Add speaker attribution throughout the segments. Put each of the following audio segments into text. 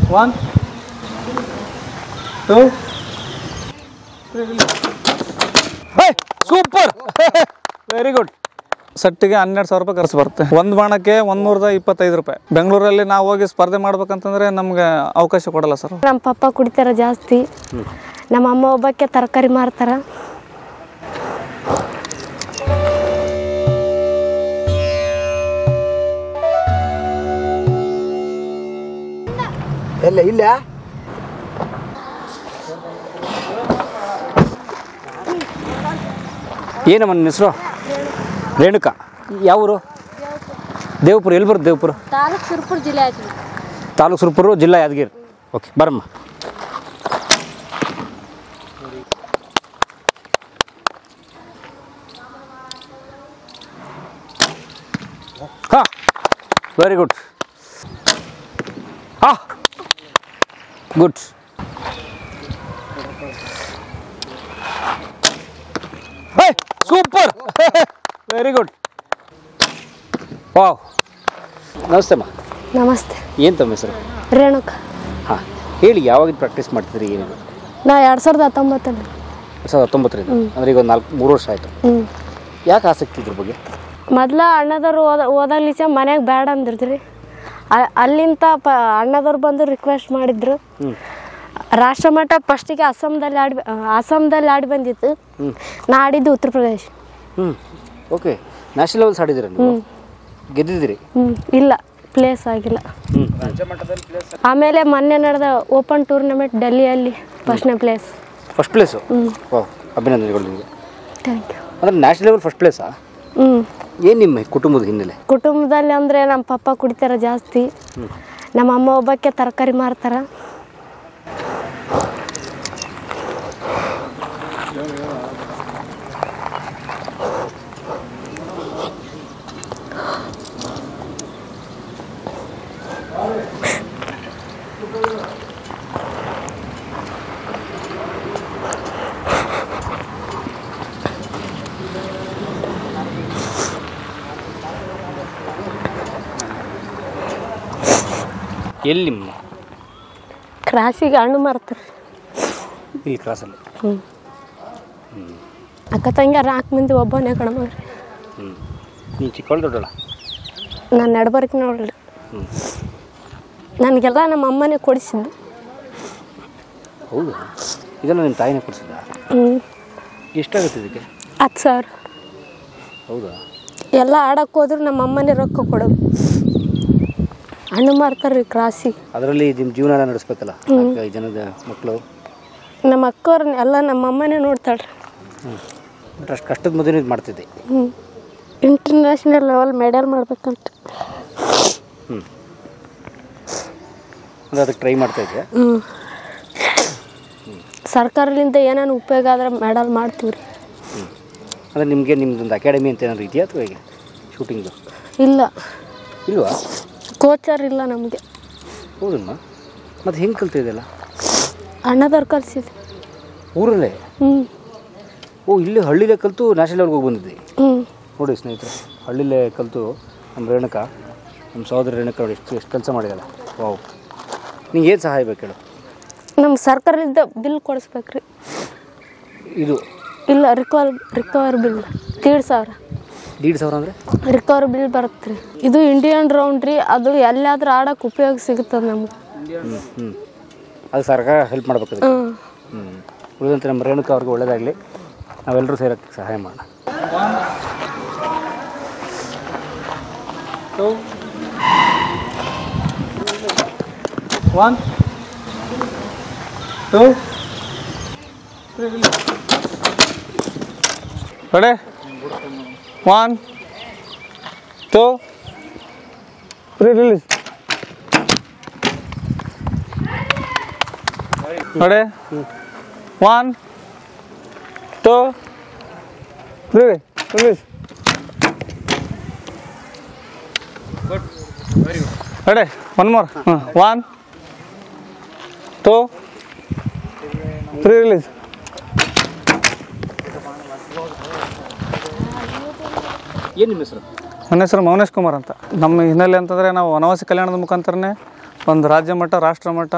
Speaker 1: One two super very good ಸಟ್ಟಿಗೆ ಹನ್ನೆರಡು ಸಾವಿರ ರೂಪಾಯಿ ಖರ್ಚು ಬರುತ್ತೆ ಒಂದು ಬಾಣಕ್ಕೆ ಒಂದು ನೂರದ ಇಪ್ಪತ್ತೈದು ರೂಪಾಯಿ ಬೆಂಗಳೂರಲ್ಲಿ ನಾವು ಹೋಗಿ ಸ್ಪರ್ಧೆ ಮಾಡ್ಬೇಕಂತಂದ್ರೆ ನಮ್ಗೆ ಅವಕಾಶ ಕೊಡಲ್ಲ ಸರ್
Speaker 2: ನಮ್ಮ ಪಪ್ಪ ಕುಡಿತಾರ ಜಾಸ್ತಿ ನಮ್ಮ ಅಮ್ಮ ಒಬ್ಬಕ್ಕೆ ತರಕಾರಿ ಮಾರ್ತಾರ
Speaker 3: ಎಲ್ಲ ಇಲ್ಲ
Speaker 4: ಏನಮ್ಮ ನನ್ನ ಹೆಸರು ರೇಣುಕಾ ಯಾವ ಊರು ದೇವಪುರ ಎಲ್ಲಿ ಬರುತ್ತೆ ದೇವಪುರ
Speaker 2: ತಾಲೂಕು ಸುರ್ಪುರ ಜಿಲ್ಲೆ ಆಯ್ತು
Speaker 4: ತಾಲೂಕು ಸುರಪುರ ಜಿಲ್ಲಾ ಯಾದಗಿರಿ ಓಕೆ ಬರಮ್ಮ ಹಾಂ ವೆರಿ ಗುಡ್ ಹಾಂ good super very good wow ನಮಸ್ತೆ ಅಮ್ಮ
Speaker 2: ನಮಸ್ತೆ
Speaker 4: ಏನು ತಮ್ಮ ಹೆಸರು
Speaker 2: ರೇಣುಕ
Speaker 4: ಹಾಂ ಹೇಳಿ ಯಾವಾಗ ಪ್ರಾಕ್ಟೀಸ್ ಮಾಡ್ತಿದ್ರಿ ಏನಿದೆ
Speaker 2: ನಾ ಎರಡು ಸಾವಿರದ ಹತ್ತೊಂಬತ್ತಲ್ಲಿ
Speaker 4: ಎರಡು ಸಾವಿರದ ಹತ್ತೊಂಬತ್ತರಿಂದ ಅಂದರೆ ಈಗ ಒಂದು ನಾಲ್ಕು ಮೂರು ವರ್ಷ ಆಯಿತು
Speaker 2: ಹ್ಞೂ
Speaker 4: ಯಾಕೆ ಆಸಕ್ತಿ ಇದ್ರ ಬಗ್ಗೆ
Speaker 2: ಮೊದ್ಲ ಅಣ್ಣದವ್ರು ಓದ ಓದಲಿಸ ಮನೆಗೆ ಬೇಡ ಅಂದಿರ್ತೀರಿ ಅ- ಅಲ್ಲಿಂದ ಪ ಅಣ್ಣದವ್ರು ಬಂದು ರಿಕ್ವೆಸ್ಟ್ ಮಾಡಿದ್ರು ರಾಷ್ಟ್ರಮಟ್ಟ ಫಸ್ಟಿಗೆ ಅಸ್ಸಾಂದಲ್ಲಿ ಆಡಿ ಅಸ್ಸಾಂದಲ್ಲಿ ಆಡಿ ಬಂದಿತ್ತು ನಾ ಆಡಿದ್ದು ಉತ್ತರ ಪ್ರದೇಶ
Speaker 4: ಹ್ಞೂ ಓಕೆ ನ್ಯಾಷನಲ್ ಲೆವೆಲ್ಸ್ ಆಡಿದ್ದೀರಾ ನೀವು ಗೆದ್ದಿದ್ದೀರಿ
Speaker 2: ಹ್ಞೂ ಇಲ್ಲ ಪ್ಲೇಸ್ ಆಗಿಲ್ಲ
Speaker 4: ಹ್ಞೂ
Speaker 2: ಆಮೇಲೆ ಮೊನ್ನೆ ನಡೆದ ಓಪನ್ ಟೂರ್ನಮೆಂಟ್ ಡೆಲ್ಲಿಯಲ್ಲಿ ಫಸ್ಟ್ನೇ ಪ್ಲೇಸ್
Speaker 4: ಫಸ್ಟ್ ಪ್ಲೇಸು ಓ ಅಭಿನಂದನೆಗಳು ನಿಮಗೆ
Speaker 2: ಥ್ಯಾಂಕ್ ಯು
Speaker 4: ಅಂದರೆ ನ್ಯಾಷನಲ್ ಲೆವೆಲ್ ಫಸ್ಟ್ ಪ್ಲೇಸಾ
Speaker 2: ಹ್ಞೂ
Speaker 4: ಏನು ನಿಮ್ಮ ಕುಟುಂಬದ ಹಿನ್ನೆಲೆ
Speaker 2: ಕುಟುಂಬದಲ್ಲಿ ಅಂದರೆ ನಮ್ಮ ಪಪ್ಪ ಕುಡಿತಾರ ಜಾಸ್ತಿ ನಮ್ಮ ಅಮ್ಮ ಒಬ್ಬಕ್ಕೆ ತರಕಾರಿ ಮಾರ್ತಾರ
Speaker 4: ಎಲ್ಲಿ ನಿಮ್ಮ
Speaker 2: ಕ್ರಾಸಿಗೆ ಹಣ್ಣು ಮಾರ್ತಾರೆ
Speaker 4: ಇಲ್ಲಿ ಕ್ರಾಸಲ್ಲಿ
Speaker 2: ಅಕ್ಕ ತಂಗಿ ನಾಲ್ಕು ಮಂದಿ ಒಬ್ಬನೇ ಕಡಿಮೆ ರೀ
Speaker 4: ಹ್ಞೂ ನೀನು ಚಿಕ್ಕವಳು ದೊಡ್ಡಳ
Speaker 2: ನಾನು ನಡ್ಬರ್ಕ್ ನೋಡ್ರಿ ನನಗೆಲ್ಲ ನಮ್ಮ ಅಮ್ಮನೇ ಕೊಡಿಸಿದ್ದು
Speaker 4: ಹೌದು ಇದೆಲ್ಲ ನಿಮ್ಮ ತಾಯಿನೇ ಕೊಡಿಸಿದ
Speaker 2: ಹ್ಞೂ
Speaker 4: ಎಷ್ಟಾಗುತ್ತೆ ಇದಕ್ಕೆ
Speaker 2: ಹತ್ತು ಸಾವಿರ
Speaker 4: ಹೌದಾ
Speaker 2: ಎಲ್ಲ ಆಡಕ್ಕೆ ಹೋದ್ರೆ ನಮ್ಮ ಅಮ್ಮನೇ ರೊಕ್ಕ ಕೊಡೋದು ಹಣ್ಣು ಮಾರ್ತಾರೆ ರೀ ಕ್ರಾಸಿಗೆ
Speaker 4: ಅದರಲ್ಲಿ ನಿಮ್ಮ ಜೀವನ ಎಲ್ಲ ನಡೆಸ್ಬೇಕಲ್ಲ ನಾಲ್ಕೈದು ಜನದ ಮಕ್ಕಳು
Speaker 2: ನಮ್ಮ ಅಕ್ಕವ್ರನ್ನ ಎಲ್ಲ ನಮ್ಮ ಅಮ್ಮನೇ ನೋಡ್ತಾಳ್ರಿ
Speaker 4: ಬಟ್ ಅಷ್ಟು ಕಷ್ಟದ ಮದುವೆ ಇದು ಮಾಡ್ತಿದ್ದೆ
Speaker 2: ಹ್ಞೂ ಇಂಟರ್ನ್ಯಾಷನಲ್ ಲೆವೆಲ್ ಮೆಡಲ್ ಮಾಡ್ಬೇಕಂತ
Speaker 4: ಹ್ಞೂ ಅಂದರೆ ಅದಕ್ಕೆ ಟ್ರೈ ಮಾಡ್ತಾ ಇದ್ದೆ
Speaker 2: ಹ್ಞೂ ಸರ್ಕಾರದಿಂದ ಏನೇನು ಉಪಯೋಗ ಆದ್ರೆ ಮೆಡಲ್ ಮಾಡ್ತೀವಿ ರೀ
Speaker 4: ಅಂದರೆ ನಿಮಗೆ ನಿಮ್ದೊಂದು ಅಕಾಡೆಮಿ ಅಂತ ಏನಾದ್ರು ಇದೆಯಾ ಅಥವಾ ಹೇಗೆ ಶೂಟಿಂಗ್ದು
Speaker 2: ಇಲ್ಲ
Speaker 4: ಇಲ್ವಾ
Speaker 2: ಕೋಚರ್ ಇಲ್ಲ ನಮಗೆ
Speaker 4: ಹೌದಮ್ಮ ಮತ್ತು ಹೆಂಗೆ ಕಲ್ತಿದ್ದೆಲ್ಲ
Speaker 2: ಅಣ್ಣದವ್ರು ಕಲಿಸಿದ್ವಿ
Speaker 4: ಊರಲ್ಲೇ
Speaker 2: ಹ್ಞೂ
Speaker 4: ಓ ಇಲ್ಲೇ ಹಳ್ಳಿಲೇ ಕಲಿತು ನ್ಯಾಷನಲ್ ಲೆವೆಲ್ಗೆ ಹೋಗಿ ಬಂದಿದ್ದೆ
Speaker 2: ಹ್ಞೂ
Speaker 4: ನೋಡಿ ಸ್ನೇಹಿತರೆ ಹಳ್ಳಿಲೇ ಕಲಿತು ನಮ್ಮ ರೇಣುಕ ನಮ್ಮ ಸಹೋದರ ರೇಣುಕ ನೋಡಿ ಎಷ್ಟು ಎಷ್ಟು ಕೆಲಸ ಮಾಡಿದಾಳೆ ವಾವ್ ನಿಂಗೆ ಏನು ಸಹಾಯ ಬೇಕು ಹೇಳು
Speaker 2: ನಮ್ಮ ಸರ್ಕಾರದಿಂದ ಬಿಲ್ ಕೊಡಿಸ್ಬೇಕ್ರಿ
Speaker 4: ಇದು
Speaker 2: ಇಲ್ಲ ರಿಕವರ್ ರಿಕವರ್ ಬಿಲ್ ದೀಡ್ ಸಾವಿರ
Speaker 4: ದೀಡ್ ಸಾವಿರ ಅಂದರೆ
Speaker 2: ರಿಕವರ್ ಬಿಲ್ ಬರುತ್ತೆ ರೀ ಇದು ಇಂಡಿಯನ್ ರೌಂಡ್ ರೀ ಅದು ಎಲ್ಲಾದ್ರೂ ಆಡೋಕೆ ಉಪಯೋಗ ಸಿಗುತ್ತದೆ ನಮ್ಗೆ
Speaker 4: ಹ್ಞೂ ಹ್ಞೂ ಅದು ಸರ್ಕಾರ ಹೆಲ್ಪ್ ಮಾಡ್ಬೇಕು ಅದಕ್ಕೆ
Speaker 2: ಹ್ಞೂ
Speaker 4: ಹ್ಞೂ ಉಳಿದಂತೆ ನಮ್ಮ ರೇಣುಕ ಅವ್ರಿಗೆ ಒಳ್ಳೇದಾಗಲಿ ನಾವೆಲ್ಲರೂ ಸೇರೋಕ್ಕೆ ಸಹಾಯ ಮಾಡೋಣ
Speaker 1: two, one, two, three. Ready? One, two, three, release. Ready? One, two, three, release. Ready? One more. Uh, One, two, three, release.
Speaker 4: ಏನು ನಿಮ್ಮ ಹೆಸರು
Speaker 1: ನನ್ನ ಹೆಸರು ಮೌನೇಶ್ ಕುಮಾರ್ ಅಂತ ನಮ್ಮ ಹಿನ್ನೆಲೆ ಅಂತಂದರೆ ನಾವು ವನವಾಸಿ ಕಲ್ಯಾಣದ ಮುಖಾಂತರನೇ ಒಂದು ರಾಜ್ಯ ಮಟ್ಟ ರಾಷ್ಟ್ರ ಮಟ್ಟ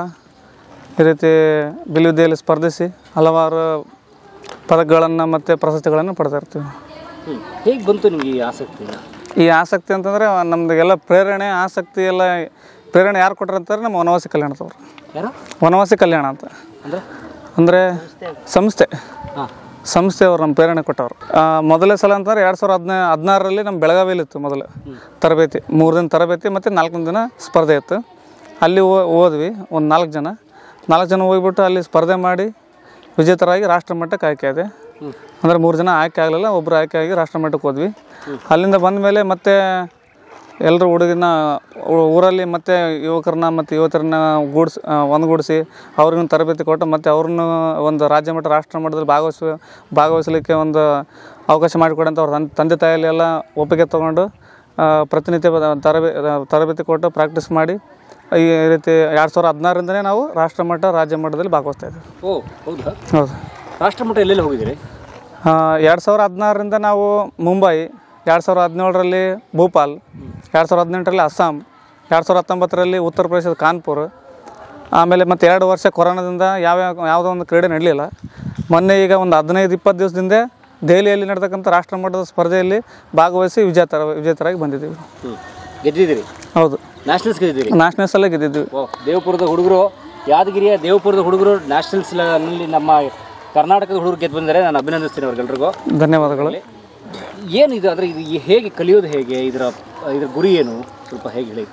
Speaker 1: ಈ ರೀತಿ ಬಿಲ್ಲುವಿದ್ಯೆಯಲ್ಲಿ ಸ್ಪರ್ಧಿಸಿ ಹಲವಾರು ಪದಕಗಳನ್ನು ಮತ್ತು ಪ್ರಶಸ್ತಿಗಳನ್ನು ಪಡ್ತಾ ಇರ್ತೀವಿ
Speaker 4: ಹ್ಞೂ ಹೇಗೆ ಬಂತು ನಿಮಗೆ ಈ ಆಸಕ್ತಿ
Speaker 1: ಈ ಆಸಕ್ತಿ ಅಂತಂದರೆ ನಮ್ದೆಲ್ಲ ಪ್ರೇರಣೆ ಆಸಕ್ತಿ ಎಲ್ಲ ಪ್ರೇರಣೆ ಯಾರು ಕೊಟ್ರು ಅಂತಾರೆ ನಮ್ಮ ವನವಾಸಿ ಕಲ್ಯಾಣದವ್ರು
Speaker 4: ಯಾರು
Speaker 1: ವನವಾಸಿ ಕಲ್ಯಾಣ ಅಂತ
Speaker 4: ಅಂದರೆ
Speaker 1: ಅಂದರೆ ಸಂಸ್ಥೆ
Speaker 4: ಹಾಂ
Speaker 1: ಸಂಸ್ಥೆಯವರು ನಮ್ಮ ಪ್ರೇರಣೆ ಕೊಟ್ಟವರು ಆ, ಮೊದಲನೇ ಸಲ ಅಂತಂದ್ರೆ ಎರಡು ಸಾವಿರದ ಹದಿನೈ ಹದಿನಾರರಲ್ಲಿ ನಮ್ಮ ಬೆಳಗಾವಿಯಲ್ಲಿ ಇತ್ತು ಮೊದಲು ತರಬೇತಿ ಮೂರು ದಿನ ತರಬೇತಿ ಮತ್ತು ನಾಲ್ಕು ದಿನ ಸ್ಪರ್ಧೆ ಇತ್ತು ಅಲ್ಲಿ ಹೋ- ಹೋದ್ವಿ ಒಂದು ನಾಲ್ಕು ಜನ ನಾಲ್ಕು ಜನ ಹೋಗ್ಬಿಟ್ಟು ಅಲ್ಲಿ ಸ್ಪರ್ಧೆ ಮಾಡಿ ವಿಜೇತರಾಗಿ ರಾಷ್ಟ್ರ ಮಟ್ಟಕ್ಕೆ ಆಯ್ಕೆ ಆದೆ ಅಂದರೆ ಮೂರು ಜನ ಆಯ್ಕೆ ಆಗಲಿಲ್ಲ ಒಬ್ಬರು ಆಯ್ಕೆ ಆಗಿ ರಾಷ್ಟ್ರ ಮಟ್ಟಕ್ಕೆ ಹೋದ್ವಿ ಅಲ್ಲಿಂದ ಬಂದ ಮೇಲೆ ಮತ್ತೆ ಎಲ್ಲರೂ ಹುಡುಗಿನ ಊ- ಊರಲ್ಲಿ ಮತ್ತೆ ಯುವಕರನ್ನ ಮತ್ತು ಯುವತಿಯರನ್ನ ಗೂಡ್ಸಿ ಒಂದುಗೂಡಿಸಿ ಅವ್ರಿಗೂ ತರಬೇತಿ ಕೊಟ್ಟು ಮತ್ತು ಅವ್ರನ್ನೂ ಒಂದು ರಾಜ್ಯ ಮಟ್ಟ ರಾಷ್ಟ್ರ ಮಟ್ಟದಲ್ಲಿ ಭಾಗವಹಿಸ ಭಾಗವಹಿಸಲಿಕ್ಕೆ ಒಂದು ಅವಕಾಶ ಮಾಡಿಕೊಡಂತ ಅವ್ರ ತಂದೆ ತಂದೆ ತಾಯಿಯಲ್ಲಿ ಎಲ್ಲ ಒಪ್ಪಿಗೆ ತೊಗೊಂಡು ಆ, ಪ್ರತಿನಿತ್ಯ ಬ- ತರಬೇ ತರಬೇತಿ ಕೊಟ್ಟು ಪ್ರಾಕ್ಟೀಸ್ ಮಾಡಿ ಈ ರೀತಿ ಎರಡು ಸಾವಿರದ ಹದಿನಾರರಿಂದನೇ ನಾವು ರಾಷ್ಟ್ರ ಮಟ್ಟ ರಾಜ್ಯ ಮಟ್ಟದಲ್ಲಿ ಭಾಗವಹಿಸ್ತಾ ಇದ್ದೀವಿ
Speaker 4: ಓ ಹೌದಾ
Speaker 1: ಹೌದು
Speaker 4: ರಾಷ್ಟ್ರಮಟ್ಟ ಎಲ್ಲೆಲ್ಲಿ ಹೋಗಿದ್ದೀರಿ
Speaker 1: ಎರಡು ಸಾವಿರದ ಹದಿನಾರರಿಂದ ನಾವು ಮುಂಬೈ ಎರಡು ಸಾವಿರದ ಹದಿನೇಳರಲ್ಲಿ ಭೋಪಾಲ್ ಎರಡು ಸಾವಿರದ ಹದಿನೆಂಟರಲ್ಲಿ ಅಸ್ಸಾಂ ಎರಡು ಸಾವಿರದ ಹತ್ತೊಂಬತ್ತರಲ್ಲಿ ಉತ್ತರ ಪ್ರದೇಶದ ಕಾನ್ಪುರ್ ಆಮೇಲೆ ಮತ್ತು ಎರಡು ವರ್ಷ ಕೊರೋನಾದಿಂದ ಯಾವ ಯಾವುದೋ ಒಂದು ಕ್ರೀಡೆ ನಡಲಿಲ್ಲ ಮೊನ್ನೆ ಈಗ ಒಂದು ಹದಿನೈದು ಇಪ್ಪತ್ತು ದಿವಸದಿಂದ ದೆಹಲಿಯಲ್ಲಿ ನಡೆತಕ್ಕಂಥ ರಾಷ್ಟ್ರ ಮಟ್ಟದ ಸ್ಪರ್ಧೆಯಲ್ಲಿ ಭಾಗವಹಿಸಿ ವಿಜೇತರ ವಿಜೇತರಾಗಿ ಬಂದಿದ್ದೀವಿ
Speaker 4: ಹ್ಞೂ ಗೆದ್ದಿದ್ದೀರಿ
Speaker 1: ಹೌದು
Speaker 4: ನ್ಯಾಷನಲ್ಸ್ ಗೆದ್ದಿದ್ದೀರಿ
Speaker 1: ನ್ಯಾಷನಲ್ಸಲ್ಲೇ ಗೆದ್ದಿದ್ವಿ
Speaker 4: ಓ ದೇವಪುರದ ಹುಡುಗರು ಯಾದಗಿರಿಯ ದೇವಪುರದ ಹುಡುಗರು ನ್ಯಾಷನಲ್ಸ್ನಲ್ಲಿ ನಮ್ಮ ಕರ್ನಾಟಕದ ಹುಡುಗರು ಗೆದ್ದು ಬಂದರೆ ನಾನು ಅಭಿನಂದಿಸ್ತೀನಿ ಅವ್ರಿಗೆಲ್ರಿಗೂ
Speaker 1: ಧನ್ಯವಾದಗಳು
Speaker 4: ಏನು ಇದು ಅಂದರೆ ಇದು ಹೇಗೆ ಕಲಿಯೋದು ಹೇಗೆ ಇದರ ಇದರ ಗುರಿ ಏನು ಸ್ವಲ್ಪ ಹೇಗೆ ಹೇಳಿ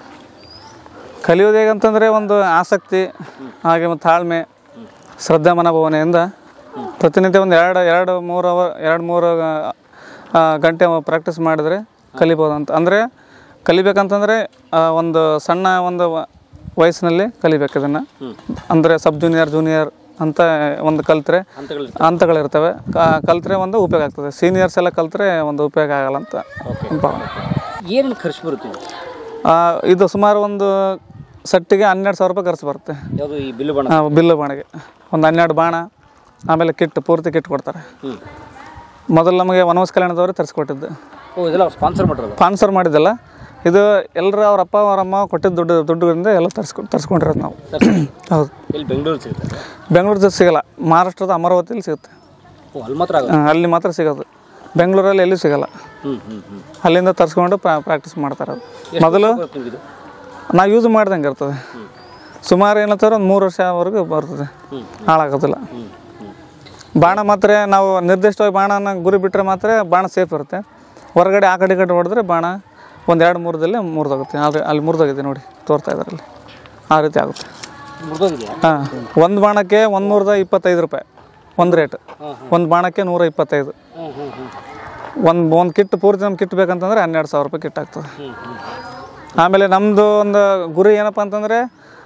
Speaker 1: ಕಲಿಯೋದು ಹೇಗಂತಂದರೆ ಒಂದು ಆಸಕ್ತಿ ಹಾಗೆ ಮತ್ತು ತಾಳ್ಮೆ ಶ್ರದ್ಧಾ ಮನೋಭಾವನೆಯಿಂದ ಪ್ರತಿನಿತ್ಯ ಒಂದು ಎರಡು ಎರಡು ಮೂರು ಅವರ್ ಎರಡು ಮೂರು ಆ, ಗಂಟೆ ಪ್ರಾಕ್ಟೀಸ್ ಮಾಡಿದರೆ ಕಲಿಬೋದು ಅಂತ ಅಂದರೆ ಕಲಿಬೇಕಂತಂದರೆ ಆ, ಒಂದು ಸಣ್ಣ ಒಂದು ವ- ವಯಸ್ಸಿನಲ್ಲಿ ಕಲಿಬೇಕು ಇದನ್ನು ಅಂದರೆ ಸಬ್ ಜೂನಿಯರ್ ಜೂನಿಯರ್ ಅಂತ ಒಂದು ಕಲ್ತ್ರೆ
Speaker 4: ಹಂತಗಳು
Speaker 1: ಹಂತಗಳಿರ್ತವೆ ಕ- ಕಲ್ತ್ರೆ ಒಂದು ಉಪಯೋಗ ಆಗ್ತದೆ ಸೀನಿಯರ್ಸ್ ಎಲ್ಲ ಕಲ್ತ್ರೆ ಒಂದು ಉಪಯೋಗ ಆಗಲ್ಲ ಅಂತ ಭಾವನೆ.
Speaker 4: ಏನೇನು ಖರ್ಚು ಬರುತ್ತೆ ಇದು?
Speaker 1: ಆ, ಇದು ಸುಮಾರು ಒಂದು ಸಟ್ಟಿಗೆ ಹನ್ನೆರಡು ಸಾವಿರ ರೂಪಾಯಿ ಖರ್ಚು ಬರುತ್ತೆ
Speaker 4: ಯಾವುದು ಈ ಬಿಲ್ಲು ಬಣ್ಣ
Speaker 1: ಆ, ಬಿಲ್ಲು ಬಾಣಿಗೆ ಒಂದು ಹನ್ನೆರಡು ಬಾಣ ಆಮೇಲೆ ಕಿಟ್ ಪೂರ್ತಿ ಕಿಟ್ ಕೊಡ್ತಾರೆ
Speaker 4: ಹ್ಞೂ
Speaker 1: ಮೊದಲು ನಮಗೆ ವನವಾಸ ಕಲ್ಯಾಣದವರು ತರಿಸ್ಕೊಟ್ಟಿದ್ದು
Speaker 4: ಓ ಇದೆಲ್ಲ ಸ್ಪಾನ್ಸರ್ ಮಾಡಿರೋದು
Speaker 1: ಸ್ಪಾನ್ಸರ್ ಮಾಡಿದ್ದಲ್ಲ ಇದು ಎಲ್ಲರೂ ಅವ್ರ ಅಪ್ಪ ಅವ್ರ ಅಮ್ಮ ಕೊಟ್ಟಿದ್ದ ದುಡ್ಡು ದುಡ್ಡುಗಳಿಂದ ಎಲ್ಲ ತರಿಸ್ಕೊ ತರಿಸ್ಕೊಂಡಿರೋದು ನಾವು ಹೌದು
Speaker 4: ಇಲ್ಲಿ ಬೆಂಗಳೂರು ಸಿಗುತ್ತೆ
Speaker 1: ಬೆಂಗಳೂರು ಸಿಗಲ್ಲ ಮಹಾರಾಷ್ಟ್ರದ ಅಮರಾವತಿಯಲ್ಲಿ ಸಿಗುತ್ತೆ
Speaker 4: ಓ ಅಲ್ಲಿ ಮಾತ್ರ ಆಗುತ್ತೆ
Speaker 1: ಆ, ಅಲ್ಲಿ ಮಾತ್ರ ಸಿಗೋದು ಬೆಂಗಳೂರಲ್ಲಿ ಎಲ್ಲೂ ಸಿಗಲ್ಲ
Speaker 4: ಹ್ಞೂ ಹ್ಞೂ ಹ್ಞೂ
Speaker 1: ಅಲ್ಲಿಂದ ತರಿಸ್ಕೊಂಡು ಪ್ರಾಕ್ಟೀಸ್ ಮಾಡ್ತಾರೆ ಅದು ಮೊದಲು
Speaker 4: ಬರುತ್ತೆ ನಿಮ್ಗೆ ಇದು
Speaker 1: ನಾವು ಯೂಸ್ ಮಾಡ್ದಂಗೆ ಇರ್ತದೆ ಸುಮಾರು ಏನಂತಾರೆ ಒಂದು ಮೂರು ವರ್ಷವರೆಗೂ ಬರ್ತದೆ ಹಾಳಾಗೋದಿಲ್ಲ
Speaker 4: ಹ್ಞೂ ಹ್ಞೂ
Speaker 1: ಬಾಣ ಮಾತ್ರ ನಾವು ನಿರ್ದಿಷ್ಟವಾಗಿ ಬಾಣನ ಗುರಿ ಬಿಟ್ಟರೆ ಮಾತ್ರ ಬಾಣ ಸೇಫ್ ಇರುತ್ತೆ ಹೊರಗಡೆ ಆ ಕಡೆ ಈ ಕಡೆ ಹೊಡೆದ್ರೆ ಬಾಣ ಒಂದು ಎರಡು ಮೂರದಲ್ಲಿ ಮುರಿದೋಗುತ್ತೆ ಅಲ್ಲಿ ಅಲ್ಲಿ ಮುರಿದೋಗಿದೆ ನೋಡಿ ತೋರ್ತಾ ಇದ್ದಾರೆ ಅಲ್ಲಿ ಆ ರೀತಿ ಆಗುತ್ತೆ
Speaker 4: ಮುರಿದೋಗಿದೆಯಾ
Speaker 1: ಹಾಂ ಒಂದು ಬಾಣಕ್ಕೆ ಒಂದು ನೂರದ ಇಪ್ಪತ್ತೈದು ರೂಪಾಯಿ ಒಂದು ರೇಟ್ ಒಂದು ಬಾಣಕ್ಕೆ ನೂರ ಇಪ್ಪತ್ತೈದು
Speaker 4: ಹ್ಞೂ ಹ್ಞೂ ಹ್ಞೂ
Speaker 1: ಒಂದು ಒಂದು ಕಿಟ್ ಪೂರ್ತಿ ನಮ್ಮ ಕಿಟ್ ಬೇಕಂತಂದ್ರೆ ಹನ್ನೆರಡು ಸಾವಿರ ರೂಪಾಯಿ ಕಿಟ್ ಆಗ್ತದೆ
Speaker 4: ಹ್ಞೂ ಹ್ಞೂ
Speaker 1: ಆಮೇಲೆ ನಮ್ಮದು ಒಂದು ಗುರಿ ಏನಪ್ಪ ಅಂತಂದರೆ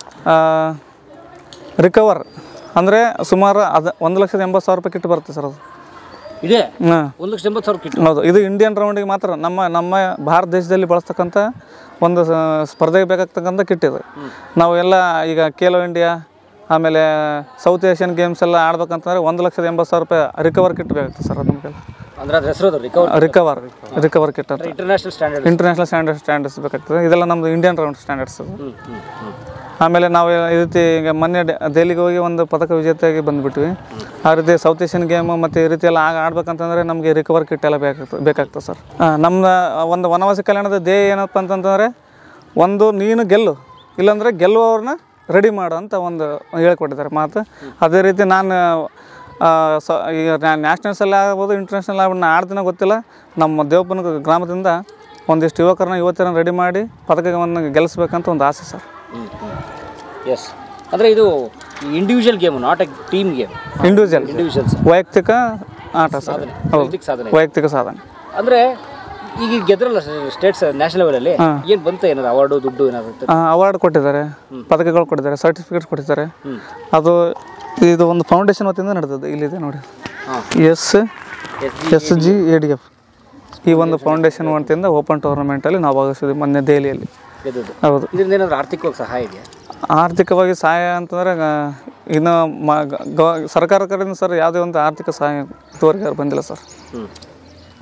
Speaker 1: ರಿಕವರ್ ಅಂದರೆ ಸುಮಾರು ಅದು ಒಂದು ಲಕ್ಷದ ಎಂಬತ್ತು ಸಾವಿರ ರೂಪಾಯಿ ಕಿಟ್ ಬರುತ್ತೆ ಸರ್ ಅದು
Speaker 4: ಇದೆ
Speaker 1: ಹಾಂ
Speaker 4: ಒಂದು ಲಕ್ಷ ಎಂಬತ್ತು ಸಾವಿರ ಕಿಟ್
Speaker 1: ಹೌದು ಇದು ಇಂಡಿಯನ್ ರೌಂಡಿಗೆ ಮಾತ್ರ ನಮ್ಮ ನಮ್ಮ ಭಾರತ ದೇಶದಲ್ಲಿ ಬಳಸ್ತಕ್ಕಂಥ ಒಂದು ಸ- ಸ್ಪರ್ಧೆಗೆ ಬೇಕಾಗ್ತಕ್ಕಂಥ ಕಿಟ್ ಇದು ನಾವು ಎಲ್ಲ ಈಗ ಖೇಲೋ ಇಂಡಿಯಾ ಆಮೇಲೆ ಸೌತ್ ಏಷ್ಯನ್ ಗೇಮ್ಸ್ ಎಲ್ಲ ಆಡ್ಬೇಕಂತಂದ್ರೆ ಒಂದು ಲಕ್ಷದ ಎಂಬತ್ತು ಸಾವಿರ ರೂಪಾಯಿ ರಿಕವರ್ ಕಿಟ್ ಬೇಕಾಗ್ತದೆ ಸರ್ ಅದು ನಮಗೆಲ್ಲ
Speaker 4: ಅಂದ್ರೆ ಅದ್ರ ಹೆಸರು ಅದು ರಿಕವರ್
Speaker 1: ರಿಕವರ್ ರಿಕವರ್ ಕಿಟ್ ಅಂತ
Speaker 4: international standard
Speaker 1: international standard standards ಬೇಕಾಗ್ತದೆ ಇದೆಲ್ಲ ನಮ್ಮದು ಇಂಡಿಯನ್ ರೌಂಡ್ ಸ್ಟ್ಯಾಂಡರ್ಡ್ಸ್ ಅದು
Speaker 4: ಹ್ಞೂ ಹ್ಞೂ ಹ್ಞೂ
Speaker 1: ಆಮೇಲೆ ನಾವು ಈ ರೀತಿ ಈಗ ಮೊನ್ನೆ ಡೆ- ದೆಹಲಿಗೆ ಹೋಗಿ ಒಂದು ಪದಕ ವಿಜೇತೆಯಾಗಿ ಬಂದುಬಿಟ್ವಿ ಆ ರೀತಿ ಸೌತ್ ಏಷ್ಯನ್ ಗೇಮ್ ಮತ್ತು ಈ ರೀತಿ ಎಲ್ಲ ಆಗ ಆಡ್ಬೇಕಂತಂದ್ರೆ ನಮಗೆ ರಿಕವರ್ ಕಿಟ್ ಎಲ್ಲ ಬೇಕಾಗ್ತದೆ ಬೇಕಾಗ್ತದೆ ಸರ್ ನಮ್ಮ ಒಂದು ವನವಾಸಿ ಕಲ್ಯಾಣದ ಧ್ಯೇಯ ಏನಪ್ಪ ಅಂತಂತಂದರೆ ಒಂದು ನೀನು ಗೆಲ್ಲು ಇಲ್ಲಾಂದರೆ ಗೆಲ್ಲುವವ್ರನ್ನ ರೆಡಿ ಮಾಡು ಅಂತ ಒಂದು ಹೇಳ್ಕೊಟ್ಟಿದ್ದಾರೆ ಮಾತು ಅದೇ ರೀತಿ ನಾನು ಆ, ಸ ಈಗ ನ್ಯಾಷನಲ್ಸಲ್ಲಿ ಆಗ್ಬೋದು ಇಂಟರ್ನ್ಯಾಷನಲ್ ಆಗ್ಬೋದು ನಾನು ಆಡ್ತೀನೋ ಗೊತ್ತಿಲ್ಲ ನಮ್ಮ ದೇವಪ್ಪನ ಗ್ರಾಮದಿಂದ ಒಂದಿಷ್ಟು ಯುವಕರನ್ನ ಯುವತಿಯರನ್ನ ರೆಡಿ ಮಾಡಿ ಪದಕವನ್ನು ಗೆಲ್ಲಿಸ್ಬೇಕಂತ ಒಂದು ಆಸೆ ಸರ್
Speaker 4: ಎಸ್ ಅಂದರೆ ಇದು individual game not a team game
Speaker 1: individual
Speaker 4: individuals
Speaker 1: ವೈಯಕ್ತಿಕ ಆಟ ಸರ್ ಹೌದು
Speaker 4: ವೈಯಕ್ತಿಕ ಸಾಧನೆ
Speaker 1: ವೈಯಕ್ತಿಕ ಸಾಧನೆ
Speaker 4: ಅಂದರೆ ಈಗ ಈಗ ಗೆದ್ರಲ್ಲ ಸ್ಟೇಟ್ಸ್ ನ್ಯಾಷನಲ್ ಲೆವೆಲಲ್ಲಿ ಏನು ಬಂತ ಏನಾದ್ರು ಅವಾರ್ಡು ದುಡ್ಡು ಏನಾದ್ರು
Speaker 1: ಅವಾರ್ಡ್ ಕೊಟ್ಟಿದ್ದಾರೆ ಪದಕಗಳು ಕೊಟ್ಟಿದ್ದಾರೆ ಸರ್ಟಿಫಿಕೇಟ್ ಕೊಟ್ಟಿದ್ದಾರೆ
Speaker 4: ಹ್ಮ್.
Speaker 1: ಅದು ಇದು ಒಂದು ಫೌಂಡೇಶನ್ ವತಿಯಿಂದ ನಡೆದದ್ದು ಇಲ್ಲಿದೆ ನೋಡಿ
Speaker 4: ಹಾಂ
Speaker 1: yes S G A D F ಈ ಒಂದು ಫೌಂಡೇಶನ್ ವತಿಯಿಂದ ಓಪನ್ ಟೂರ್ನಮೆಂಟಲ್ಲಿ ನಾವು ಭಾಗವಹಿಸಿದ್ವಿ ಮೊನ್ನೆ ದೆಹಲಿಯಲ್ಲಿ
Speaker 4: ಗೆದ್ದದ್ದು
Speaker 1: ಹೌದು
Speaker 4: ಇದರಿಂದ ಏನಾದ್ರು ಆರ್ಥಿಕವಾಗಿ ಸಹಾಯ ಇದೆಯಾ
Speaker 1: ಆರ್ಥಿಕವಾಗಿ ಸಹಾಯ ಅಂತಂದರೆ ಗ- ಇನ್ನು ಮ ಗ- ಸರ್ಕಾರ ಕಡೆಯಿಂದ ಸರ್ ಯಾವುದೇ ಒಂದು ಆರ್ಥಿಕ ಸಹಾಯ ಇದುವರೆಗೆ ಬಂದಿಲ್ಲ ಸರ್
Speaker 4: ಹ್ಞೂ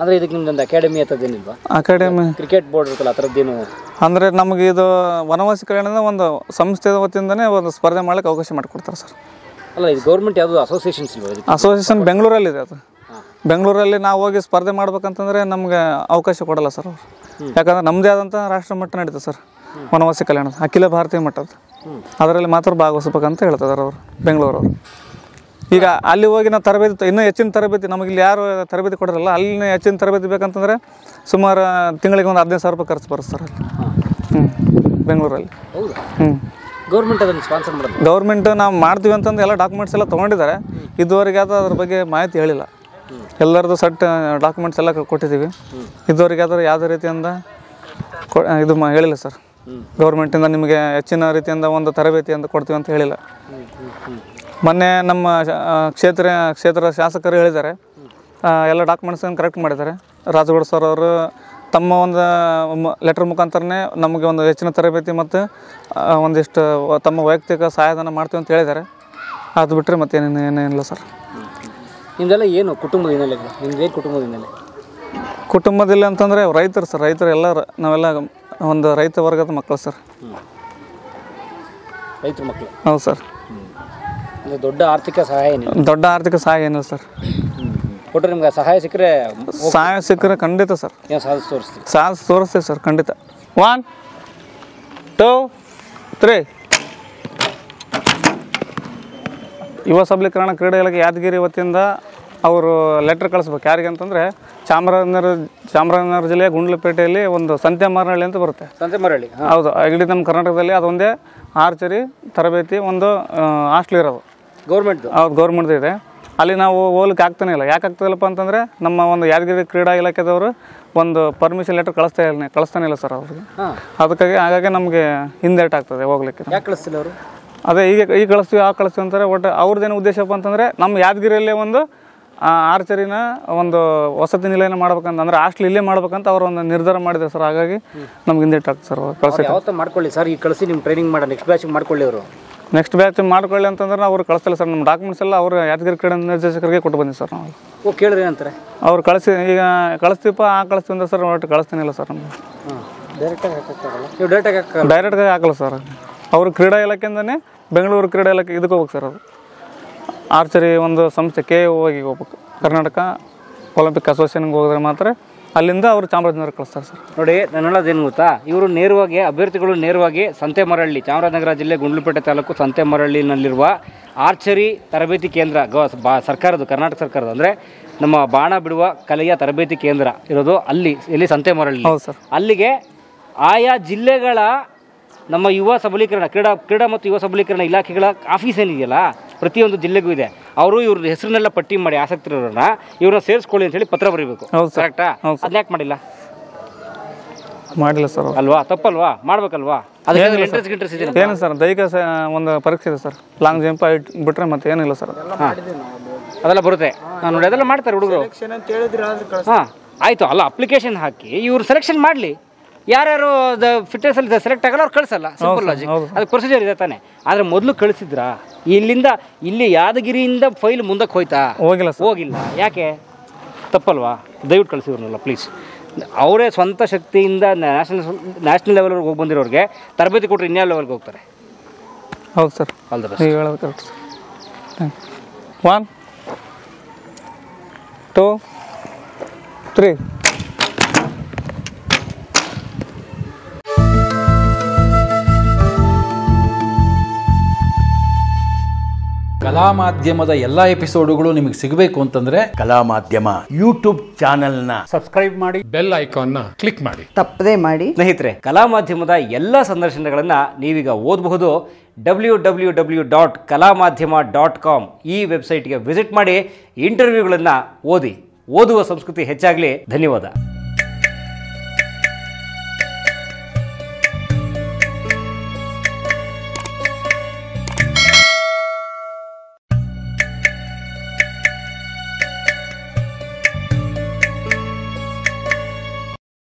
Speaker 4: ಅಂದರೆ ಇದಕ್ಕೆ ನಿಮ್ದೊಂದು ಅಕಾಡೆಮಿ ಏನಿಲ್ವಾ
Speaker 1: ಅಕಾಡೆಮಿ
Speaker 4: ಕ್ರಿಕೆಟ್ ಬೋರ್ಡ್ ಇರುತ್ತಲ್ಲ ಆ ಥರದ್ದೇನು
Speaker 1: ಅಂದರೆ ನಮಗೆ ಇದು ವನವಾಸಿ ಕಲ್ಯಾಣದ ಒಂದು ಸಂಸ್ಥೆ ವತಿಯಿಂದನೇ ಒಂದು ಸ್ಪರ್ಧೆ ಮಾಡ್ಲಿಕ್ಕೆ ಅವಕಾಶ ಮಾಡಿಕೊಡ್ತಾರೆ ಸರ್
Speaker 4: ಅಲ್ಲ ಇದು ಗೌರ್ಮೆಂಟ್ ಯಾವುದು ಅಸೋಸಿಯೇಷನ್ಸ್ ಇಲ್ವಾ ಇದಕ್ಕೆ
Speaker 1: ಅಸೋಸಿಯೇಷನ್ ಬೆಂಗಳೂರಲ್ಲಿದೆ ಅದು ಬೆಂಗಳೂರಲ್ಲಿ ನಾವು ಹೋಗಿ ಸ್ಪರ್ಧೆ ಮಾಡ್ಬೇಕಂತಂದರೆ ನಮಗೆ ಅವಕಾಶ ಕೊಡಲ್ಲ ಸರ್ ಅವರು ಯಾಕಂದ್ರೆ ನಮ್ಮದೇ ಆದಂಥ ರಾಷ್ಟ್ರ ಮಟ್ಟ ನಡೀತದೆ ಸರ್ ವನವಾಸಿ ಕಲ್ಯಾಣದ ಅಖಿಲ ಭಾರತೀಯ ಮಟ್ಟದ ಅದರಲ್ಲಿ ಮಾತ್ರ ಭಾಗವಹಿಸ್ಬೇಕಂತ ಹೇಳ್ತಿದ್ದಾರೆ ಅವರು ಬೆಂಗಳೂರವರು ಈಗ ಅಲ್ಲಿ ಹೋಗಿ ನಾವು ತರಬೇತಿ ತ- ಇನ್ನೂ ಹೆಚ್ಚಿನ ತರಬೇತಿ ನಮಗೆ ಇಲ್ಲಿ ಯಾರು ತರಬೇತಿ ಕೊಡೋರಲ್ಲ ಅಲ್ಲಿ ಹೆಚ್ಚಿನ ತರಬೇತಿ ಬೇಕಂತಂದರೆ ಸುಮಾರು ತಿಂಗಳಿಗೆ ಒಂದು ಹದಿನೈದು ಸಾವಿರ ರೂಪಾಯಿ ಖರ್ಚು ಬರುತ್ತೆ ಸರ್ ಅಲ್ಲಿ ಹ್ಞೂ ಬೆಂಗಳೂರಲ್ಲಿ
Speaker 4: ಹೌದಾ
Speaker 1: ಹ್ಞೂ
Speaker 4: ಗೌರ್ಮೆಂಟ್ ಅದನ್ನು ಸ್ಪಾನ್ಸರ್ ಮಾಡೋದು
Speaker 1: ಗೌರ್ಮೆಂಟ್ ನಾವು ಮಾಡ್ತೀವಿ ಅಂತಂದು ಎಲ್ಲ ಡಾಕ್ಯುಮೆಂಟ್ಸ್ ಎಲ್ಲ ತೊಗೊಂಡಿದ್ದಾರೆ ಇದುವರೆಗೆ ಅದು ಅದ್ರ ಬಗ್ಗೆ ಮಾಹಿತಿ ಹೇಳಿಲ್ಲ ಎಲ್ಲರದ್ದು ಸಟ್ ಡಾಕ್ಯುಮೆಂಟ್ಸ್ ಎಲ್ಲ ಕೊಟ್ಟಿದ್ದೀವಿ ಇದುವರೆಗೆ ಆದ್ರೆ ಯಾವುದೇ ರೀತಿಯಿಂದ ಕೊ ಇದು ಮಾ ಹೇಳಿಲ್ಲ ಸರ್ ಗೌರ್ಮೆಂಟಿಂದ ನಿಮಗೆ ಹೆಚ್ಚಿನ ರೀತಿಯಿಂದ ಒಂದು ತರಬೇತಿ ಅಂತ ಕೊಡ್ತೀವಿ ಅಂತ ಹೇಳಿಲ್ಲ ಮೊನ್ನೆ ನಮ್ಮ ಶ- ಆ, ಕ್ಷೇತ್ರ ಕ್ಷೇತ್ರ ಶಾಸಕರು ಹೇಳಿದ್ದಾರೆ ಆ, ಎಲ್ಲ ಡಾಕ್ಯುಮೆಂಟ್ಸನ್ನು ಕರೆಕ್ಟ್ ಮಾಡಿದ್ದಾರೆ ರಾಜಗೌಡ ಸರ್ ಅವರು ತಮ್ಮ ಒಂದು ಲೆಟರ್ ಮುಖಾಂತರನೇ ನಮಗೆ ಒಂದು ಹೆಚ್ಚಿನ ತರಬೇತಿ ಮತ್ತು ಆ, ಒಂದಿಷ್ಟು ತಮ್ಮ ವೈಯಕ್ತಿಕ ಸಹಾಯಧನ ಮಾಡ್ತೀವಿ ಅಂತ ಹೇಳಿದ್ದಾರೆ ಅದು ಬಿಟ್ಟರೆ ಮತ್ತೇನೇನು ಏನೇನಿಲ್ಲ ಸರ್
Speaker 4: ನಿಮ್ದೆಲ್ಲ ಏನು ಕುಟುಂಬದ ಹಿನ್ನೆಲೆಗಳು ನಿಮ್ದೇನು ಕುಟುಂಬದ ಹಿನ್ನೆಲೆ
Speaker 1: ಕುಟುಂಬದಲ್ಲಿ ಅಂತಂದರೆ ರೈತರು ಸರ್ ರೈತರು ಎಲ್ಲ ರ- ನಾವೆಲ್ಲ ಒಂದು ರೈತ ವರ್ಗದ ಮಕ್ಕಳು ಸರ್
Speaker 4: ರೈತರ ಮಕ್ಕಳು
Speaker 1: ಹೌದು ಸರ್
Speaker 4: ಅಂದರೆ ದೊಡ್ಡ ಆರ್ಥಿಕ ಸಹಾಯ ಏನಿಲ್ಲ
Speaker 1: ದೊಡ್ಡ ಆರ್ಥಿಕ ಸಹಾಯ ಏನಿಲ್ಲ ಸರ್
Speaker 4: ಕೊಟ್ಟರೆ ನಿಮ್ಗೆ ಸಹಾಯ ಸಿಕ್ಕರೆ
Speaker 1: ಸಹಾಯ ಸಿಕ್ಕರೆ ಖಂಡಿತ ಸರ್
Speaker 4: ಏನು ಸಾಧಿಸಿ ತೋರಿಸ್ತೀವಿ
Speaker 1: ಸಾಹಸ ತೋರಿಸ್ತೀವಿ ಸರ್ ಖಂಡಿತ ಒನ್ ಟೂ ತ್ರೀ ಯುವ ಸಬಲೀಕರಣ ಕ್ರೀಡೆ ಇಲಾಖೆ ಯಾದಗಿರಿ ವತಿಯಿಂದ ಅವರು ಲೆಟ್ರ್ ಕಳಿಸ್ಬೇಕು ಯಾರಿಗೆ ಅಂತಂದರೆ ಚಾಮರಾಜನಗರ ಚಾಮರಾಜನಗರ ಜಿಲ್ಲೆಯ ಗುಂಡ್ಲಪೇಟೆಯಲ್ಲಿ ಒಂದು ಸಂತೆ ಮಾರನಹಳ್ಳಿ ಅಂತ ಬರುತ್ತೆ
Speaker 4: ಸಂತೆ ಮರಳಿ ಹಾಂ
Speaker 1: ಹೌದು ಇಡೀ ನಮ್ಮ ಕರ್ನಾಟಕದಲ್ಲಿ ಅದೊಂದೇ ಆರ್ಚರಿ ತರಬೇತಿ ಒಂದು ಹಾಸ್ಟ್ಲ್ ಇರೋದು
Speaker 4: ಗೌರ್ಮೆಂಟ್ದು
Speaker 1: ಹೌದು ಗೌರ್ಮೆಂಟ್ದು ಇದೆ ಅಲ್ಲಿ ನಾವು ಹೋಗ್ಲಿಕ್ಕೆ ಆಗ್ತಾನೆ ಇಲ್ಲ ಯಾಕೆ ಆಗ್ತಾಯಿಲ್ಲಪ್ಪ ಅಂತಂದರೆ ನಮ್ಮ ಒಂದು ಯಾದಗಿರಿ ಕ್ರೀಡಾ ಇಲಾಖೆದವರು ಒಂದು ಪರ್ಮಿಷನ್ ಲೆಟರ್ ಕಳಿಸ್ತಾ ಇಲ್ಲ ಕಳಿಸ್ತಾನೆ ಇಲ್ಲ ಸರ್ ಅವ್ರಿಗೆ
Speaker 4: ಹಾಂ
Speaker 1: ಅದಕ್ಕಾಗಿ ಹಾಗಾಗಿ ನಮಗೆ ಹಿಂದೇಟ್ ಆಗ್ತದೆ ಹೋಗ್ಲಿಕ್ಕೆ
Speaker 4: ಯಾಕೆ ಕಳಿಸ್ತಿಲ್ಲ ಅವರು
Speaker 1: ಅದೇ ಈಗ ಈಗ ಕಳಿಸ್ತೀವಿ ಆ ಕಳಿಸ್ತೀವಿ ಅಂತಾರೆ ಒಟ್ಟು ಅವ್ರದ್ದೇನು ಉದ್ದೇಶಪ್ಪ ಅಂತಂದರೆ ನಮ್ಮ ಯಾದಗಿರಿಯಲ್ಲೇ ಒಂದು ಆ, ಆರ್ಚರಿನ ಒಂದು ವಸತಿ ನಿಲಯನ ಮಾಡ್ಬೇಕಂತ ಅಂದ್ರೆ ಹಾಸ್ಟ್ಲ್ ಇಲ್ಲೇ ಮಾಡ್ಬೇಕಂತ ಅವ್ರು ಒಂದು ನಿರ್ಧಾರ ಮಾಡಿದ್ರು ಸರ್ ಹಾಗಾಗಿ ನಮ್ಗೆ ಹಿಂದೇಟ್ ಆಗ್ತದೆ ಸರ್ ಕಳ್ಸಿ
Speaker 4: ಯಾವತ್ತ ಮಾಡ್ಕೊಳ್ಳಿ ಸರ್ ಈಗ ಕಳಿಸಿ ನಿಮ್ಮ ಟ್ರೈನಿಂಗ್ ಮಾಡೋ ನೆಕ್ಸ್ಟ್ ಬ್ಯಾಚಿಗೆ ಮಾಡ್ಕೊಳ್ಳಿ ಅವರು
Speaker 1: ನೆಕ್ಸ್ಟ್ ಬ್ಯಾಚ್ ಮಾಡ್ಕೊಳ್ಳಿ ಅಂತಂದ್ರೆ ಅವ್ರು ಕಳಿಸ್ತಿಲ್ಲ ಸರ್ ನಮ್ಮ ಡಾಕ್ಯುಮೆಂಟ್ಸ್ ಎಲ್ಲ ಅವರು ಯಾದಗಿರಿ ಕ್ರೀಡಾ ನಿರ್ದೇಶಕರಿಗೆ ಕೊಟ್ಟು ಬಂದಿವಿ ಸರ್ ನಾವು
Speaker 4: ಓ ಕೇಳಿದ್ರೆ ಏನಂತಾರೆ
Speaker 1: ಅವ್ರು ಕಳಿಸಿ ಈಗ ಕಳಿಸ್ತೀವಪ್ಪ ಆ ಕಳಿಸ್ತೀವಿ ಅಂದ್ರೆ ಸರ್ ಒಟ್ಟು ಕಳಿಸ್ತೀನಿಲ್ಲ ಸರ್ ನಮ್ಗೆ
Speaker 4: ಹಾಂ ಡೈರೆಕ್ಟಾಗಿ ಹಾಕೋಕ್ಕಾಗಲ್ಲ ನೀವು ಡೈರೆಕ್ಟಾಗಿ ಹಾಕಲ್ಲ
Speaker 1: ಡೈರೆಕ್ಟಾಗಿ ಹಾಕಲ್ಲ ಸರ್ ಅವರು ಕ್ರೀಡಾ ಇಲಾಖೆಯಿಂದನೇ ಬೆಂಗಳೂರು ಕ್ರೀಡಾ ಇಲಾಖೆ ಇದಕ್ಕೆ ಹೋಗ್ಬೇಕು ಸರ್ ಅದು ಆರ್ಚರಿ ಒಂದು ಸಂಸ್ಥೆ ಕೆ ಹೋಗಿ ಹೋಗ್ಬೇಕು ಕರ್ನಾಟಕ ಒಲಿಂಪಿಕ್ ಅಸೋಸಿಯೇಷನ್ಗೆ ಹೋಗಿದ್ರೆ ಮಾತ್ರ ಅಲ್ಲಿಂದ ಅವರು ಚಾಮರಾಜನಗರ ಕಳಿಸ್ತಾರೆ ಸರ್
Speaker 4: ನೋಡಿ ನಾನು ಹೇಳೋದೇನು ಗೊತ್ತಾ ಇವರು ನೇರವಾಗಿ ಅಭ್ಯರ್ಥಿಗಳು ನೇರವಾಗಿ ಸಂತೆಮರಳ್ಳಿ ಚಾಮರಾಜನಗರ ಜಿಲ್ಲೆ ಗುಂಡ್ಲುಪೇಟೆ ತಾಲೂಕು ಸಂತೆಮರಳ್ಳಿನಲ್ಲಿರುವ ಆರ್ಚರಿ ತರಬೇತಿ ಕೇಂದ್ರ ಗವ ಬಾ ಸರ್ಕಾರದ್ದು ಕರ್ನಾಟಕ ಸರ್ಕಾರದ ಅಂದರೆ ನಮ್ಮ ಬಾಣ ಬಿಡುವ ಕಲೆಯ ತರಬೇತಿ ಕೇಂದ್ರ ಇರೋದು ಅಲ್ಲಿ ಇಲ್ಲಿ ಸಂತೆಮರಳ್ಳಿ
Speaker 1: ಹೌದು ಸರ್
Speaker 4: ಅಲ್ಲಿಗೆ ಆಯಾ ಜಿಲ್ಲೆಗಳ ನಮ್ಮ ಯುವ ಸಬಲೀಕರಣ ಕ್ರೀಡಾ ಕ್ರೀಡಾ ಮತ್ತು ಯುವ ಸಬಲೀಕರಣ ಇಲಾಖೆಗಳ ಆಫೀಸ್ ಏನಿದೆಯಲ್ಲ ಪ್ರತಿಯೊಂದು ಜಿಲ್ಲೆಗೂ ಇದೆ ಅವರು ಇವ್ರ ಹೆಸರನ್ನೆಲ್ಲ ಪಟ್ಟಿ ಮಾಡಿ ಆಸಕ್ತಿ ಇರೋರನ್ನ ಇವ್ರನ್ನ ಸೇರಿಸ್ಕೊಳ್ಳಿ ಅಂತ ಹೇಳಿ ಪತ್ರ ಬರೀಬೇಕು
Speaker 1: ಹೌದು ಸರ್.
Speaker 4: ಕರೆಕ್ಟಾ
Speaker 1: ಹೌದು
Speaker 4: ಅದನ್ನ ಯಾಕೆ ಮಾಡಿಲ್ಲ
Speaker 1: ಮಾಡಿಲ್ಲ ಸರ್ ಅವ್ರು
Speaker 4: ಅಲ್ವಾ ತಪ್ಪಲ್ವಾ ಮಾಡ್ಬೇಕಲ್ವಾ ಅದಕ್ಕೆ ಇಂಟ್ರೆಸ್ಟ್ ಇಂಟ್ರೆಸ್ಟ್ ಇದೆ
Speaker 1: ಏನು ಸರ್ ದೈಹಿಕ ಸ- ಒಂದು ಪರೀಕ್ಷೆ ಇದೆ ಸರ್ ಲಾಂಗ್ ಜಂಪ್ ಹೈಟ್ ಬಿಟ್ರೆ ಮತ್ತೆ ಏನಿಲ್ಲ ಸರ್ ಅದು.
Speaker 4: ಅದೆಲ್ಲ ಬರುತ್ತೆ ಹಾಂ ನೋಡಿ ಅದೆಲ್ಲ ಮಾಡ್ತಾರೆ ಹುಡುಗರು ಹಾಂ ಆಯಿತು ಅಲ್ಲ ಅಪ್ಲಿಕೇಶನ್ ಹಾಕಿ ಇವ್ರು ಸೆಲೆಕ್ಷನ್ ಮಾಡಲಿ ಯಾರ್ಯಾರು ಫಿಟ್ನೆಸ್ ಅಲ್ಲಿ ಸೆಲೆಕ್ಟ್ ಆಗಲ್ಲ ಅವ್ರು ಕಳಿಸಲ್ಲ ಸಿಂಪಲ್ ಲಾಜಿಕ್ ಅದಕ್ಕೆ ಪ್ರೊಸೀಜರ್ ಇದೆ ತಾನೆ ಆದರೆ ಮೊದಲು ಕಳಿಸಿದ್ರಾ ಇಲ್ಲಿಂದ ಇಲ್ಲಿ ಯಾದಗಿರಿಯಿಂದ ಫೈಲ್ ಮುಂದಕ್ಕೆ ಹೋಯ್ತಾ
Speaker 1: ಹೋಗಿಲ್ಲ ಸರ್
Speaker 4: ಹೋಗಿಲ್ಲ ಯಾಕೆ ತಪ್ಪಲ್ವಾ ದಯವಿಟ್ಟು ಕಳಿಸಿವ್ರನ್ನಲ್ಲ ಪ್ಲೀಸ್ ಅವರೇ ಸ್ವಂತ ಶಕ್ತಿಯಿಂದ ನ್ಯಾಷನಲ್ ನ್ಯಾಷನಲ್ ಲೆವೆಲ್ವರೆಗೆ ಹೋಗಿ ಬಂದಿರೋರಿಗೆ ತರಬೇತಿ ಕೊಟ್ಟರೆ ಇನ್ಯಾವ ಲೆವೆಲ್ಗೆ ಹೋಗ್ತಾರೆ
Speaker 1: ಹೌದು ಸರ್
Speaker 4: ಆಲ್ ದ ಬೆಸ್ಟ್
Speaker 1: ಈಗ ಹೇಳೋದು correct sir one two three
Speaker 3: ಕಲಾ ಮಾಧ್ಯಮದ ಎಲ್ಲ ಎಪಿಸೋಡುಗಳು ನಿಮಗೆ ಸಿಗಬೇಕು ಅಂತಂದ್ರೆ
Speaker 5: ಕಲಾ ಮಾಧ್ಯಮ ಯೂಟ್ಯೂಬ್ ಚಾನೆಲ್ನ
Speaker 6: ಬೆಲ್ ಐಕಾನ್ನ ಕ್ಲಿಕ್ ಮಾಡಿ
Speaker 7: ತಪ್ಪದೇ ಮಾಡಿ
Speaker 4: ಸ್ನೇಹಿತರೆ ಕಲಾ ಮಾಧ್ಯಮದ ಎಲ್ಲ ಸಂದರ್ಶನಗಳನ್ನು ನೀವೀಗ ಓದಬಹುದು ಡಬ್ಲ್ಯೂ ಡಬ್ಲ್ಯೂ ಡಬ್ಲ್ಯೂ ಡಾಟ್ ಕಲಾ ಮಾಧ್ಯಮ ಡಾಟ್ ಕಾಮ್ ಈ ವೆಬ್ಸೈಟ್ಗೆ ವಿಸಿಟ್ ಮಾಡಿ ಇಂಟರ್ವ್ಯೂಗಳನ್ನು ಓದಿ ಓದುವ ಸಂಸ್ಕೃತಿ ಹೆಚ್ಚಾಗಲಿ ಧನ್ಯವಾದ